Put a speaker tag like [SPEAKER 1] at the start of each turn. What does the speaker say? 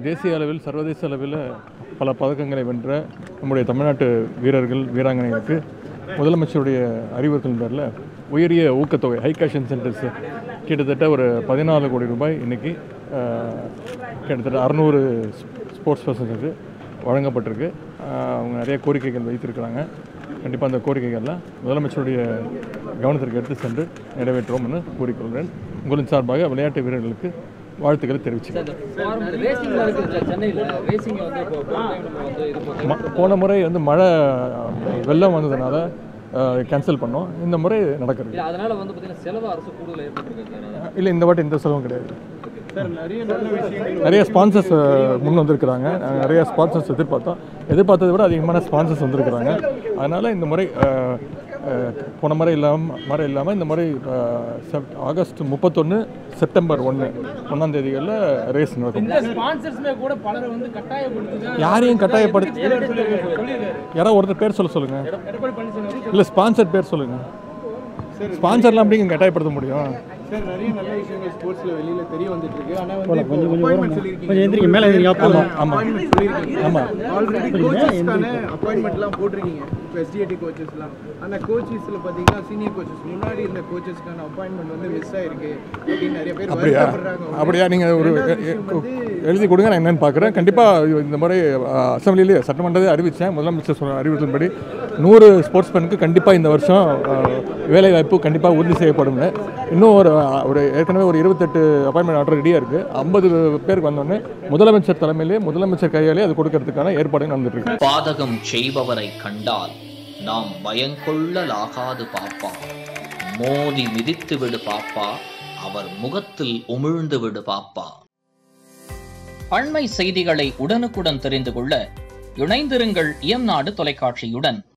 [SPEAKER 1] தேசிய அளவில் சர்வதேச அளவில் பல பதக்கங்களை வென்ற நம்முடைய தமிழ்நாட்டு வீரர்கள் வீராங்கனைகளுக்கு முதலமைச்சருடைய அறிவுறுத்தல் பேரில் உயரிய ஊக்கத்தொகை ஹை கேஷ் இன்சென்டிவ்ஸ் கிட்டத்தட்ட ஒரு பதினாலு கோடி ரூபாய் இன்றைக்கி கிட்டத்தட்ட அறநூறு ஸ்போர்ட்ஸ் பர்சன்ஸுக்கு வழங்கப்பட்டிருக்கு ஆஹ் அவங்க நிறைய கோரிக்கைகள் வைத்திருக்கிறாங்க கண்டிப்பாக அந்த கோரிக்கைகள்லாம் முதலமைச்சருடைய கவனத்திற்கு எடுத்து சென்று நிறைவேற்றுவோம்னு கூறிக்கொள்கிறேன் உங்களின் சார்பாக விளையாட்டு வீரர்களுக்கு வாழ்த்துக்களை தெரிவிச்சுக்கிறேன்
[SPEAKER 2] ரேசிங்ல இருக்கு சென்னையில் ரேசிங் வந்து இப்போ போன time நம்ம வந்து இது பண்ணோம்.
[SPEAKER 1] ம- போன முறை வந்து மழை வெள்ளம் வந்ததுனால கேன்சல் பண்ணோம் இந்த முறை நடக்கிறது
[SPEAKER 2] இல்ல அதனால வந்து பார்த்தீங்கன்னா செலவு அரசு கூடுதல் ஏற்பட்டிருக்கு சார்
[SPEAKER 1] இல்லை இந்த வாட்டி எந்த செலவும் கிடையாது
[SPEAKER 3] சார் நிறைய நல்ல விஷயங்கள்
[SPEAKER 1] நிறைய ஸ்பான்சர்ஸ் முன் வந்திருக்கிறாங்க நாங்கள் நிறைய ஸ்பான்சர்ஸ் எதிர்பார்த்தோம் எதிர்பார்த்ததை விட அதிகமான ஸ்பான்சர்ஸ் வந்திருக்கிறாங்க அதனால் இந்த முறை அஹ், அஹ், போன முறை இல்லாமல் முறை இல்லாமல் இந்த முறை அஹ், செப்ட் ஆகஸ்ட் முப்பத்தொன்று செப்டம்பர் ஒன்று ஒன்றாம் தேதிகளில் ரேஸ் நடக்கும்
[SPEAKER 3] இந்த ஸ்பான்சர்ஸ்மே கூட பலரை வந்து கட்டாயப்படுத்துது
[SPEAKER 1] யாரையும் கட்டாயப்படுத்தி யாராவது ஒருத்தர் பேர் சொல்ல சொல்லுங்கள்
[SPEAKER 3] எடப்பாடி பழனிசாமி
[SPEAKER 1] இல்லை ஸ்பான்சர் பேர் சொல்லுங்கள் ஸ்பான்சர்லாம் அப்படிங்க கட்டாயப்படுத்த முடியும்
[SPEAKER 3] சார் நிறைய நல்ல விஷயங்கள் ஸ்போர்ட்ஸ்ல வெளியில தெரிய வந்துட்டு இருக்கு ஆனா வந்து இப்போ அப்பாயின்மெண்ட் சொல்லிருக்கீங்க
[SPEAKER 4] கொஞ்சம் எந்திரிங்க மேலே எந்திரிங்க அப்போ
[SPEAKER 1] ஆமாம்
[SPEAKER 3] அப்பாயின்மெண்ட் சொல்லிருக்கீங்க
[SPEAKER 1] ஆமாம்
[SPEAKER 3] ஆல்ரெடி கோச்சஸ்க்கான அப்பாயின்மெண்ட்லாம் போட்டிருக்கீங்க இப்போ எஸ்டிஏடி கோச்சஸ்லாம் ஆனால் கோச்சஸ்ல பார்த்தீங்கன்னா சீனியர் கோச்சஸ் முன்னாடி இருந்த கோச்சஸ்க்கான அப்பாயின்மெண்ட் வந்து மிஸ் ஆயிருக்கு அப்படின்னு நிறைய பேர்
[SPEAKER 1] அப்படியா
[SPEAKER 3] வருத்தப்படுறாங்க
[SPEAKER 1] அப்படியா நீங்கள் ஒரு
[SPEAKER 3] ரெண்டாவது விஷயம் வந்து
[SPEAKER 1] எழுதி கொடுங்க நான் என்னன்னு பார்க்குறேன் கண்டிப்பாக இந்த முறை அசம்பிளிலே சட்டமன்றத்தை அறிவித்தேன் முதலமைச்சர் சொன்ன அறிவித்தபடி நூறு ஸ்போர்ட்ஸ்மேனுக்கு கண்டிப்பாக இந்த வருஷம் அஹ், வேலைவாய்ப்பு கண்டிப்பாக உறுதி செய்யப்படும் இன்னும் ஒரு அஹ், ஒரு ஏற்கனவே ஒரு இருபத்தெட்டு அப்பாயின்மெண்ட் ஆர்டர் ரெடியாக இருக்குது ஐம்பது பேருக்கு வந்தோடனே முதலமைச்சர் தலைமையிலே முதலமைச்சர் கையாலே அது கொடுக்கறதுக்கான ஏற்பாடு நடந்துட்டு இருக்கு
[SPEAKER 5] பாதகம் செய்பவரை கண்டால் நாம் பயங்கொள்ளலாகாது பாப்பா மோதி மிதித்து விடு பாப்பா அவர் முகத்தில் உமிழ்ந்து விடு பாப்பா அண்மை செய்திகளை உடனுக்குடன் தெரிந்து கொள்ள இணைந்திருங்கள் இயம்நாடு தொலைக்காட்சியுடன்